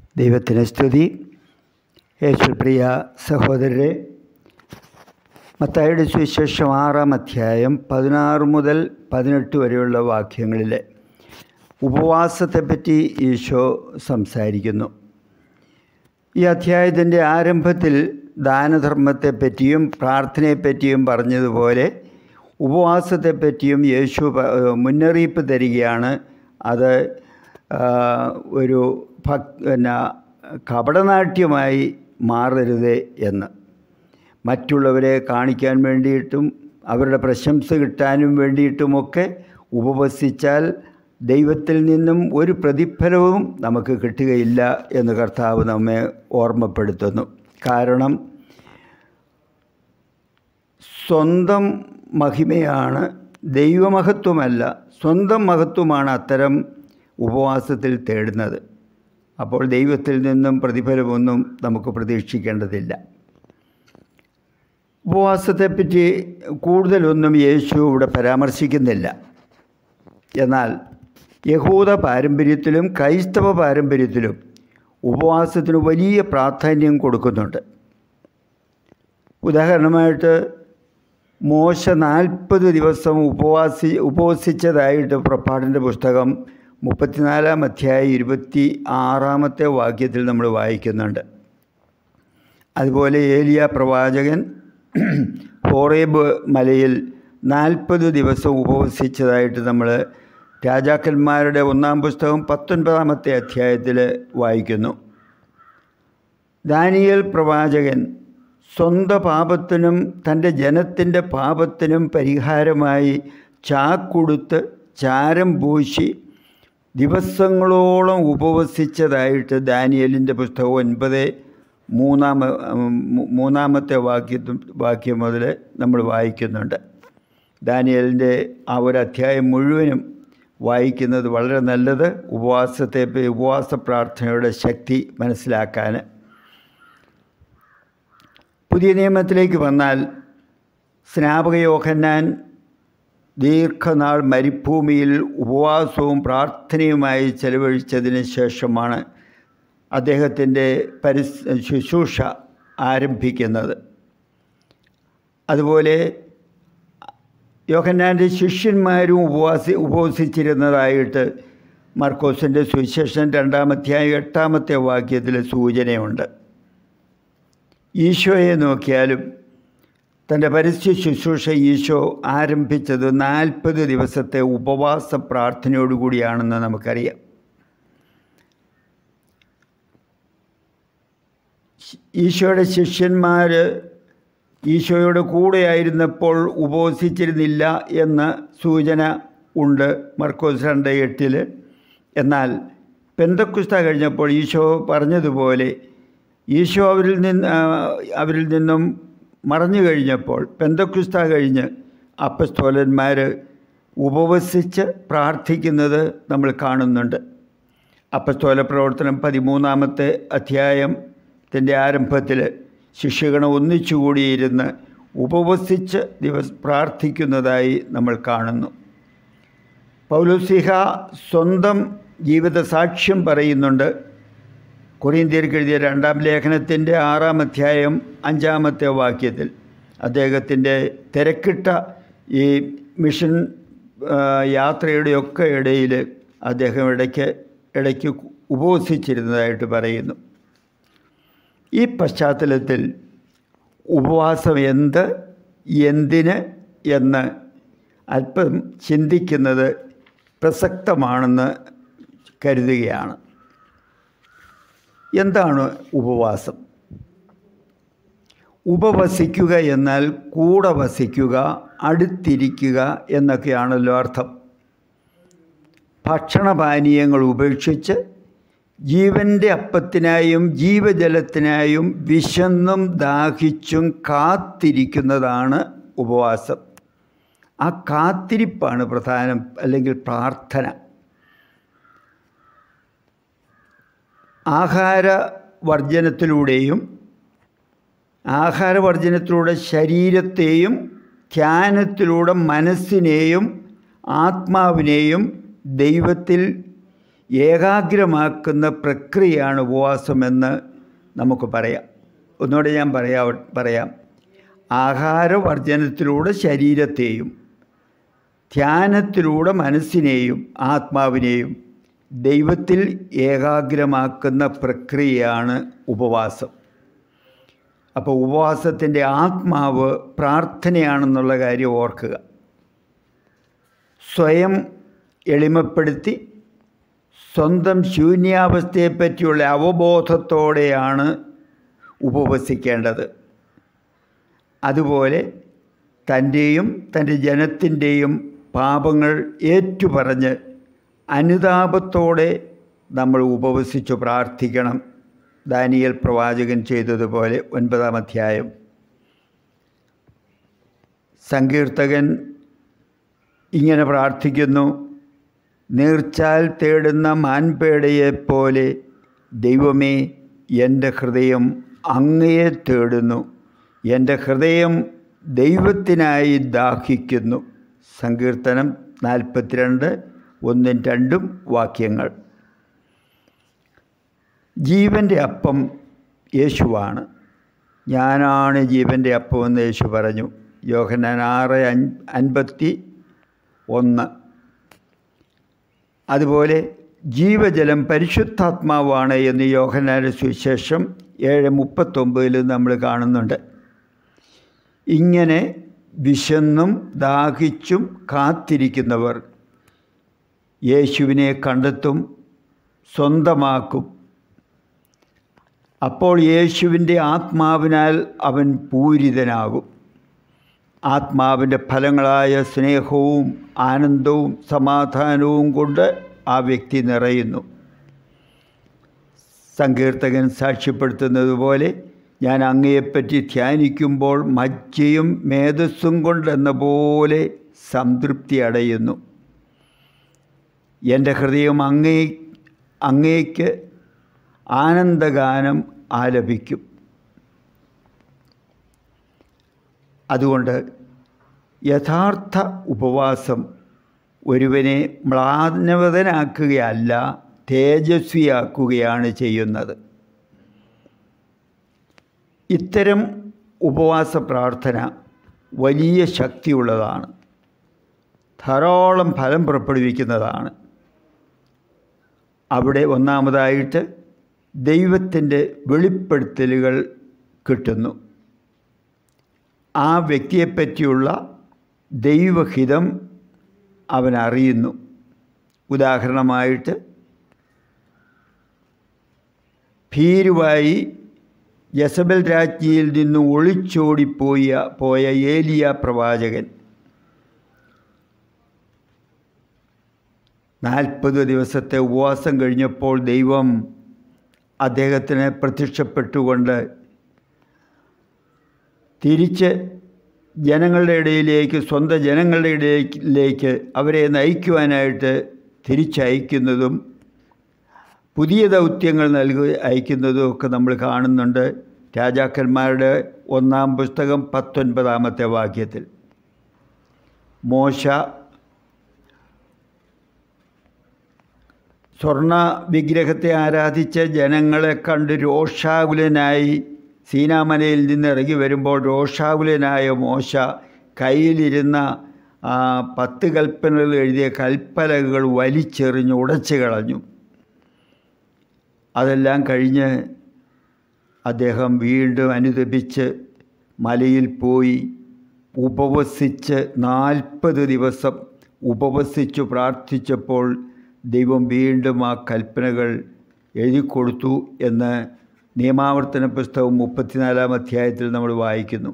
ദൈവത്തിന് സ്തുതി യേശുപ്രിയ സഹോദരരെ മത്തായുടെ സുവിശേഷം ആറാം അധ്യായം പതിനാറ് മുതൽ പതിനെട്ട് വരെയുള്ള വാക്യങ്ങളിലെ ഉപവാസത്തെപ്പറ്റി ഈശോ സംസാരിക്കുന്നു ഈ അധ്യായത്തിൻ്റെ ആരംഭത്തിൽ ദാനധർമ്മത്തെപ്പറ്റിയും പ്രാർത്ഥനയെപ്പറ്റിയും പറഞ്ഞതുപോലെ ഉപവാസത്തെപ്പറ്റിയും യേശു പ- മുന്നറിയിപ്പ് തരികയാണ് അത് ആ, ഒരു ഭക് പിന്നെ കപടനാട്യമായി മാറരുത് എന്ന് മറ്റുള്ളവരെ കാണിക്കാൻ വേണ്ടിയിട്ടും അവരുടെ പ്രശംസ കിട്ടാനും വേണ്ടിയിട്ടുമൊക്കെ ഉപവസിച്ചാൽ ദൈവത്തിൽ നിന്നും ഒരു പ്രതിഫലവും നമുക്ക് കിട്ടുകയില്ല എന്ന് കർത്താവ് നമ്മെ ഓർമ്മപ്പെടുത്തുന്നു കാരണം സ്വന്തം മഹിമയാണ് ദൈവമഹത്വമല്ല സ്വന്തം മഹത്വമാണ് അത്തരം ഉപവാസത്തിൽ തേടുന്നത് അപ്പോൾ ദൈവത്തിൽ നിന്നും പ്രതിഫലമൊന്നും നമുക്ക് പ്രതീക്ഷിക്കേണ്ടതില്ല ഉപവാസത്തെപ്പറ്റി കൂടുതലൊന്നും യേശു ഇവിടെ പരാമർശിക്കുന്നില്ല എന്നാൽ യഹൂദ പാരമ്പര്യത്തിലും ക്രൈസ്തവ പാരമ്പര്യത്തിലും ഉപവാസത്തിന് വലിയ പ്രാധാന്യം കൊടുക്കുന്നുണ്ട് ഉദാഹരണമായിട്ട് മോശ നാൽപ്പത് ദിവസം ഉപവാസി ഉപവസിച്ചതായിട്ട് പുറപ്പാടിൻ്റെ പുസ്തകം മുപ്പത്തിനാലാം അധ്യായം ഇരുപത്തി ആറാമത്തെ വാക്യത്തിൽ നമ്മൾ വായിക്കുന്നുണ്ട് അതുപോലെ ഏലിയ പ്രവാചകൻ ഹോറേബ് മലയിൽ നാൽപ്പത് ദിവസം ഉപവസിച്ചതായിട്ട് നമ്മൾ രാജാക്കന്മാരുടെ ഒന്നാം പുസ്തകം പത്തൊൻപതാമത്തെ അധ്യായത്തിൽ വായിക്കുന്നു ദാനിയേൽ പ്രവാചകൻ സ്വന്തം പാപത്തിനും തൻ്റെ ജനത്തിൻ്റെ പാപത്തിനും പരിഹാരമായി ചാക്കുടുത്ത് ചാരം പൂശി ദിവസങ്ങളോളം ഉപവസിച്ചതായിട്ട് ദാനിയലിൻ്റെ പുസ്തകം ഒൻപത് മൂന്നാമ മൂ- മൂന്നാമത്തെ വാക്യത്തും വാക്യം മുതൽ നമ്മൾ വായിക്കുന്നുണ്ട് ദാനിയലിൻ്റെ ആ ഒരു അധ്യായം മുഴുവനും വായിക്കുന്നത് വളരെ നല്ലത് ഉപവാസത്തെ ഉപവാസ പ്രാർത്ഥനയുടെ ശക്തി മനസ്സിലാക്കാൻ പുതിയ നിയമത്തിലേക്ക് വന്നാൽ സ്നാപക യോഹന്നാൻ ദീർഘനാൾ മരുഭൂമിയിൽ ഉപവാസവും പ്രാർത്ഥനയുമായി ചെലവഴിച്ചതിന് ശേഷമാണ് അദ്ദേഹത്തിൻ്റെ പരിസ് ശുശ്രൂഷ ആരംഭിക്കുന്നത് അതുപോലെ യോഹന്നാൻ്റെ ശിഷ്യന്മാരും ഉപവാസി ഉപവസിച്ചിരുന്നതായിട്ട് മർക്കോസിൻ്റെ സുവിശേഷം രണ്ടാമധ്യായം എട്ടാമത്തെ വാക്യത്തിൽ സൂചനയുണ്ട് ഈശോയെ നോക്കിയാലും തൻ്റെ പരസ്യ ശുശ്രൂഷ ഈശോ ആരംഭിച്ചത് നാൽപ്പത് ദിവസത്തെ ഉപവാസ പ്രാർത്ഥനയോടുകൂടിയാണെന്ന് നമുക്കറിയാം ഈശോയുടെ ശിഷ്യന്മാർ ഈശോയുടെ കൂടെയായിരുന്നപ്പോൾ ഉപവസിച്ചിരുന്നില്ല എന്ന സൂചന ഉണ്ട് മർക്കോസ് രണ്ട് എട്ടിൽ എന്നാൽ പെന്തക്കുസ്ത കഴിഞ്ഞപ്പോൾ ഈശോ പറഞ്ഞതുപോലെ ഈശോ അവരിൽ നിന്ന് ആ, അവരിൽ നിന്നും മറഞ്ഞു കഴിഞ്ഞപ്പോൾ പെന്തക്കുസ്ത കഴിഞ്ഞ് അപ്പസ്തോലന്മാർ ഉപവസിച്ച് പ്രാർത്ഥിക്കുന്നത് നമ്മൾ കാണുന്നുണ്ട് അപ്പസ്തോല പ്രവർത്തനം പതിമൂന്നാമത്തെ അധ്യായത്തിൻ്റെ ആരംഭത്തിൽ ശിഷ്യഗണം ഒന്നിച്ചുകൂടിയിരുന്ന് ഉപവസിച്ച് ദിവസ് പ്രാർത്ഥിക്കുന്നതായി നമ്മൾ കാണുന്നു പൗലോസിഹ സ്വന്തം ജീവിത സാക്ഷ്യം പറയുന്നുണ്ട് കൊറിയന്ത്യർക്ക് എഴുതിയ രണ്ടാം ലേഖനത്തിൻ്റെ ആറാം അധ്യായം അഞ്ചാമത്തെ വാക്യത്തിൽ അദ്ദേഹത്തിൻ്റെ തിരക്കിട്ട ഈ മിഷൻ ആ, യാത്രയുടെയൊക്കെ ഇടയിൽ അദ്ദേഹം ഇടയ്ക്ക് ഇടയ്ക്ക് ഉപവസിച്ചിരുന്നതായിട്ട് പറയുന്നു ഈ പശ്ചാത്തലത്തിൽ ഉപവാസം എന്ത് എന്തിന് എന്ന് അല്പം ചിന്തിക്കുന്നത് പ്രസക്തമാണെന്ന് കരുതുകയാണ് എന്താണ് ഉപവാസം ഉപവസിക്കുക എന്നാൽ കൂടെ വസിക്കുക അടുത്തിരിക്കുക എന്നൊക്കെയാണല്ലോ അർത്ഥം ഭക്ഷണപാനീയങ്ങൾ ഉപേക്ഷിച്ച് ജീവൻ്റെ അപ്പത്തിനായും ജീവജലത്തിനായും വിശന്നും ദാഹിച്ചും കാത്തിരിക്കുന്നതാണ് ഉപവാസം ആ കാത്തിരിപ്പാണ് പ്രധാനം അല്ലെങ്കിൽ പ്രാർത്ഥന ആഹാര വർജനത്തിലൂടെയും ആഹാരവർജനത്തിലൂടെ ശരീരത്തെയും ധ്യാനത്തിലൂടെ മനസ്സിനെയും ആത്മാവിനെയും ദൈവത്തിൽ ഏകാഗ്രമാക്കുന്ന പ്രക്രിയയാണ് ഉപവാസമെന്ന് നമുക്ക് പറയാം ഒന്നുകൂടെ ഞാൻ പറയാ പറയാം ആഹാരവർജനത്തിലൂടെ ശരീരത്തെയും ധ്യാനത്തിലൂടെ മനസ്സിനെയും ആത്മാവിനെയും ദൈവത്തിൽ ഏകാഗ്രമാക്കുന്ന പ്രക്രിയയാണ് ഉപവാസം അപ്പോൾ ഉപവാസത്തിൻ്റെ ആത്മാവ് പ്രാർത്ഥനയാണെന്നുള്ള കാര്യം ഓർക്കുക സ്വയം എളിമപ്പെടുത്തി സ്വന്തം ശൂന്യാവസ്ഥയെപ്പറ്റിയുള്ള അവബോധത്തോടെയാണ് ഉപവസിക്കേണ്ടത് അതുപോലെ തൻ്റെയും തൻ്റെ ജനത്തിൻ്റെയും പാപങ്ങൾ ഏറ്റുപറഞ്ഞ് അനുതാപത്തോടെ നമ്മൾ ഉപവസിച്ചു പ്രാർത്ഥിക്കണം ദാനിയൽ പ്രവാചകൻ ചെയ്തതുപോലെ ഒൻപതാം അധ്യായം സങ്കീർത്തകൻ ഇങ്ങനെ പ്രാർത്ഥിക്കുന്നു നീർച്ചാൽ തേടുന്ന മാൻപേടയെപ്പോലെ ദൈവമേ എൻ്റെ ഹൃദയം അങ്ങയെ തേടുന്നു എൻ്റെ ഹൃദയം ദൈവത്തിനായി ദാഹിക്കുന്നു സങ്കീർത്തനം നാൽപ്പത്തിരണ്ട് ഒന്നും രണ്ടും വാക്യങ്ങൾ ജീവൻ്റെ അപ്പം യേശുവാണ് ഞാനാണ് ജീവൻ്റെ അപ്പമെന്ന് യേശു പറഞ്ഞു യോഹന്നാൻ ആറ് അൻപത്തി ഒന്ന് അതുപോലെ ജീവജലം പരിശുദ്ധാത്മാവാണ് എന്ന് യോഹനാന്റെ സുവിശേഷം ഏഴ് മുപ്പത്തൊമ്പതിൽ നമ്മൾ കാണുന്നുണ്ട് ഇങ്ങനെ വിശന്നും ദാഹിച്ചും കാത്തിരിക്കുന്നവർ യേശുവിനെ കണ്ടെത്തും സ്വന്തമാക്കും അപ്പോൾ യേശുവിൻ്റെ ആത്മാവിനാൽ അവൻ പൂരിതനാകും ആത്മാവിൻ്റെ ഫലങ്ങളായ സ്നേഹവും ആനന്ദവും സമാധാനവും കൊണ്ട് ആ വ്യക്തി നിറയുന്നു സങ്കീർത്തകൻ സാക്ഷ്യപ്പെടുത്തുന്നത് പോലെ ഞാൻ അങ്ങയെപ്പറ്റി ധ്യാനിക്കുമ്പോൾ മജ്ജയും മേധസ്സും കൊണ്ടെന്ന പോലെ സംതൃപ്തി അടയുന്നു എൻ്റെ ഹൃദയം അങ്ങേ അങ്ങേക്ക് ആനന്ദഗാനം ആലപിക്കും അതുകൊണ്ട് യഥാർത്ഥ ഉപവാസം ഒരുവനെ മ്ലാനവതനാക്കുകയല്ല തേജസ്വിയാക്കുകയാണ് ചെയ്യുന്നത് ഇത്തരം ഉപവാസ പ്രാർത്ഥന വലിയ ശക്തിയുള്ളതാണ് ധാരാളം ഫലം പുറപ്പെടുവിക്കുന്നതാണ് അവിടെ ഒന്നാമതായിട്ട് ദൈവത്തിൻ്റെ വെളിപ്പെടുത്തലുകൾ കിട്ടുന്നു ആ വ്യക്തിയെപ്പറ്റിയുള്ള ദൈവഹിതം അവൻ അറിയുന്നു ഉദാഹരണമായിട്ട് ഭീരുവായി യസബൽ രാജ്ഞിയിൽ നിന്ന് ഒളിച്ചോടിപ്പോയ പോയ ഏലിയ പ്രവാചകൻ നാൽപ്പത് ദിവസത്തെ ഉപവാസം കഴിഞ്ഞപ്പോൾ ദൈവം അദ്ദേഹത്തിന് പ്രത്യക്ഷപ്പെട്ടുകൊണ്ട് തിരിച്ച് ജനങ്ങളുടെ ഇടയിലേക്ക് സ്വന്തം ജനങ്ങളുടെ ഇടയിലേക്ക് അവരെ നയിക്കുവാനായിട്ട് തിരിച്ചയക്കുന്നതും പുതിയ ദൗത്യങ്ങൾ നൽകി അയക്കുന്നതും ഒക്കെ നമ്മൾ കാണുന്നുണ്ട് രാജാക്കന്മാരുടെ ഒന്നാം പുസ്തകം പത്തൊൻപതാമത്തെ വാക്യത്തിൽ മോശ സ്വർണ വിഗ്രഹത്തെ ആരാധിച്ച ജനങ്ങളെ കണ്ട് രോഷാകുലനായി സീനാമലയിൽ നിന്ന് ഇറങ്ങി വരുമ്പോൾ രോഷാകുലനായ മോശ കയ്യിലിരുന്ന ആ പത്ത് കൽപ്പനകൾ എഴുതിയ കൽപ്പലകൾ വലിച്ചെറിഞ്ഞ് ഉടച്ചു കളഞ്ഞു അതെല്ലാം കഴിഞ്ഞ് അദ്ദേഹം വീണ്ടും അനുദപിച്ച് മലയിൽ പോയി ഉപവസിച്ച് നാൽപ്പത് ദിവസം ഉപവസിച്ചു പ്രാർത്ഥിച്ചപ്പോൾ ദൈവം വീണ്ടും ആ കൽപ്പനകൾ എഴുതിക്കൊടുത്തു എന്ന് നിയമാവർത്തന പുസ്തകം മുപ്പത്തിനാലാം അധ്യായത്തിൽ നമ്മൾ വായിക്കുന്നു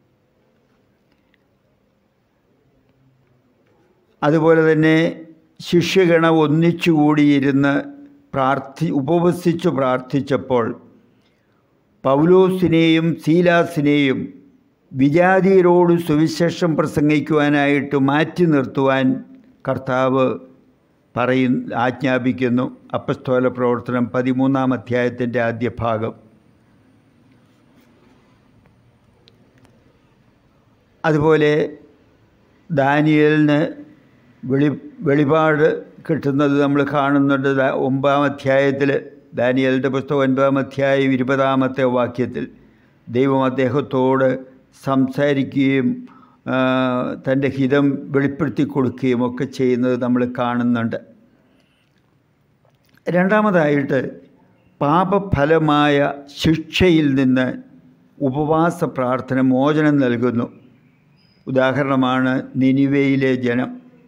അതുപോലെ തന്നെ ശിഷ്യഗണം ഒന്നിച്ചുകൂടിയിരുന്ന് പ്രാർത്ഥി ഉപവസിച്ചു പ്രാർത്ഥിച്ചപ്പോൾ പൗലോസിനെയും സീലാസിനെയും വിജാതിയരോട് സുവിശേഷം പ്രസംഗിക്കുവാനായിട്ട് മാറ്റി നിർത്തുവാൻ കർത്താവ് പറയും ആജ്ഞാപിക്കുന്നു അപ്പസ്തോല പ്രവർത്തനം പതിമൂന്നാം അധ്യായത്തിൻ്റെ ആദ്യ ഭാഗം അതുപോലെ ദാനിയലിന് വെളി വെളിപാട് കിട്ടുന്നത് നമ്മൾ കാണുന്നുണ്ട് ദാ- ഒമ്പതാം അധ്യായത്തിൽ ദാനിയലിൻ്റെ പുസ്തകം ഒൻപതാം അധ്യായം ഇരുപതാമത്തെ വാക്യത്തിൽ ദൈവം അദ്ദേഹത്തോട് സംസാരിക്കുകയും ആ, തൻ്റെ ഹിതം വെളിപ്പെടുത്തി കൊടുക്കുകയും ഒക്കെ ചെയ്യുന്നത് നമ്മൾ കാണുന്നുണ്ട് രണ്ടാമതായിട്ട് പാപഫലമായ ശിക്ഷയിൽ നിന്ന് ഉപവാസ പ്രാർത്ഥന മോചനം നൽകുന്നു ഉദാഹരണമാണ് നിനിവയിലെ ജനം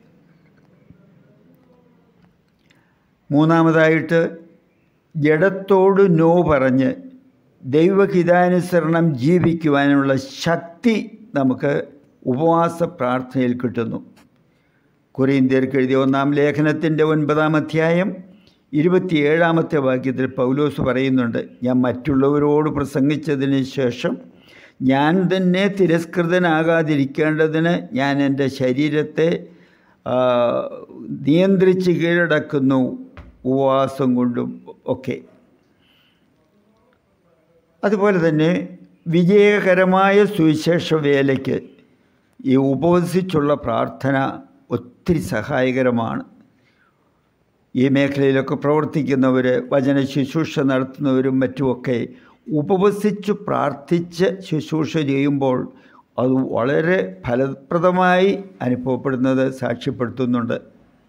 മൂന്നാമതായിട്ട് ജഡത്തോട് നോ പറഞ്ഞ് ദൈവഹിതാനുസരണം ജീവിക്കുവാനുള്ള ശക്തി നമുക്ക് ഉപവാസ പ്രാർത്ഥനയിൽ കിട്ടുന്നു കൊറിയന്ത്യർക്ക് എഴുതിയ ഒന്നാം ലേഖനത്തിൻ്റെ ഒൻപതാം അധ്യായം ഇരുപത്തിയേഴാമത്തെ വാക്യത്തിൽ പൗലോസ് പറയുന്നുണ്ട് ഞാൻ മറ്റുള്ളവരോട് പ്രസംഗിച്ചതിന് ശേഷം ഞാൻ തന്നെ തിരസ്കൃതനാകാതിരിക്കേണ്ടതിന് ഞാൻ എൻ്റെ ശരീരത്തെ ആ, നിയന്ത്രിച്ച് കീഴടക്കുന്നു ഉപവാസം കൊണ്ടും ഒക്കെ അതുപോലെ തന്നെ വിജയകരമായ സുവിശേഷ വേലയ്ക്ക് ഈ ഉപവസിച്ചുള്ള പ്രാർത്ഥന ഒത്തിരി സഹായകരമാണ് ഈ മേഖലയിലൊക്കെ പ്രവർത്തിക്കുന്നവർ വചന ശുശ്രൂഷ നടത്തുന്നവരും മറ്റുമൊക്കെ ഉപവസിച്ച് പ്രാർത്ഥിച്ച് ശുശ്രൂഷ ചെയ്യുമ്പോൾ അത് വളരെ ഫലപ്രദമായി അനുഭവപ്പെടുന്നത് സാക്ഷ്യപ്പെടുത്തുന്നുണ്ട്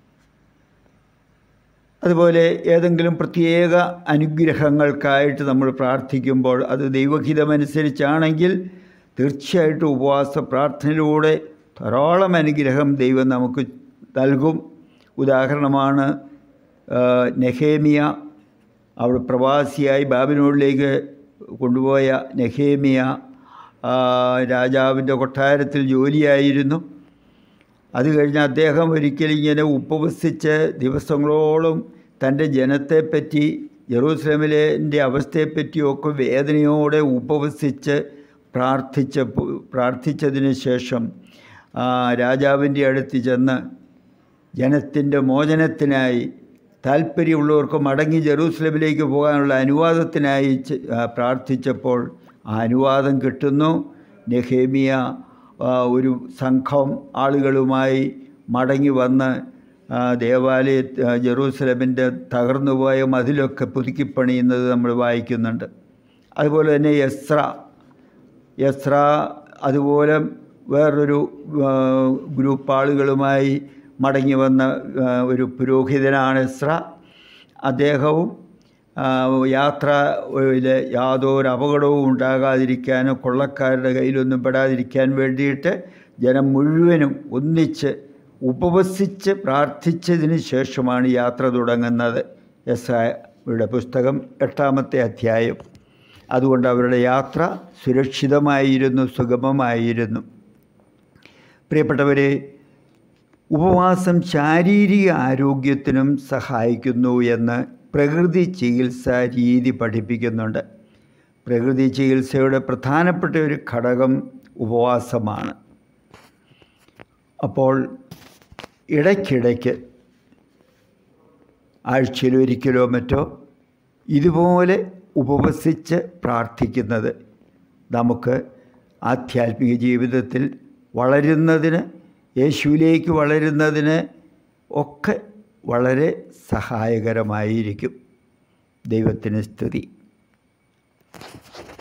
അതുപോലെ ഏതെങ്കിലും പ്രത്യേക അനുഗ്രഹങ്ങൾക്കായിട്ട് നമ്മൾ പ്രാർത്ഥിക്കുമ്പോൾ അത് ദൈവഹിതമനുസരിച്ചാണെങ്കിൽ തീർച്ചയായിട്ടും ഉപവാസ പ്രാർത്ഥനയിലൂടെ ധാരാളം അനുഗ്രഹം ദൈവം നമുക്ക് നൽകും ഉദാഹരണമാണ് ആ, നെഹേമിയ അവിടെ പ്രവാസിയായി ബാബിനോടിലേക്ക് കൊണ്ടുപോയ നെഹേമിയ ആ, രാജാവിൻ്റെ കൊട്ടാരത്തിൽ ജോലിയായിരുന്നു അത് കഴിഞ്ഞ് അദ്ദേഹം ഒരിക്കലും ഇങ്ങനെ ഉപവസിച്ച് ദിവസങ്ങളോളം തൻ്റെ ജനത്തെപ്പറ്റി ജെറൂസലേമിലെ അവസ്ഥയെപ്പറ്റിയൊക്കെ വേദനയോടെ ഉപവസിച്ച് പ്രാർത്ഥിച്ച പ്രാർത്ഥിച്ചതിന് ശേഷം ആ, രാജാവിൻ്റെ അടുത്ത് ചെന്ന് ജനത്തിൻ്റെ മോചനത്തിനായി താല്പര്യമുള്ളവർക്ക് മടങ്ങി ജെറൂസലമിലേക്ക് പോകാനുള്ള അനുവാദത്തിനായി ചെ- ആ, പ്രാർത്ഥിച്ചപ്പോൾ ആ അനുവാദം കിട്ടുന്നു നെഹേമിയ ആ, ഒരു സംഘം ആളുകളുമായി മടങ്ങി വന്ന് ആ, ദേവാലയ ആ, ജെറൂസലമിൻ്റെ തകർന്നുപോയ മതിലൊക്കെ പുതുക്കിപ്പണിയുന്നത് നമ്മൾ വായിക്കുന്നുണ്ട് അതുപോലെ തന്നെ യസ്ര യസ്ര അതുപോലെ വേറൊരു ആ, ഗ്രൂപ്പ് ആളുകളുമായി മടങ്ങി വന്ന ആ, ഒരു പുരോഹിതനാണ് എസ്ര അദ്ദേഹവും ആ, യാത്രയിൽ യാതൊരു അപകടവും ഉണ്ടാകാതിരിക്കാനോ കൊള്ളക്കാരുടെ കയ്യിലൊന്നും പെടാതിരിക്കാൻ വേണ്ടിയിട്ട് ജനം മുഴുവനും ഒന്നിച്ച് ഉപവസിച്ച് പ്രാർത്ഥിച്ചതിന് ശേഷമാണ് യാത്ര തുടങ്ങുന്നത് എസ്രയുടെ പുസ്തകം എട്ടാമത്തെ അധ്യായം അതുകൊണ്ട് അവരുടെ യാത്ര സുരക്ഷിതമായിരുന്നു സുഗമമായിരുന്നു പ്രിയപ്പെട്ടവരെ ഉപവാസം ശാരീരിക ആരോഗ്യത്തിനും സഹായിക്കുന്നു എന്ന് പ്രകൃതി ചികിത്സാ രീതി പഠിപ്പിക്കുന്നുണ്ട് പ്രകൃതി ചികിത്സയുടെ പ്രധാനപ്പെട്ട ഒരു ഘടകം ഉപവാസമാണ് അപ്പോൾ ഇടയ്ക്കിടയ്ക്ക് ആഴ്ചയിലൊരിക്കലോ മറ്റോ ഇതുപോലെ ഉപവസിച്ച് പ്രാർത്ഥിക്കുന്നത് നമുക്ക് ആധ്യാത്മിക ജീവിതത്തിൽ വളരുന്നതിന് യേശുവിലേക്ക് വളരുന്നതിന് ഒക്കെ വളരെ സഹായകരമായിരിക്കും ദൈവത്തിന് സ്തുതി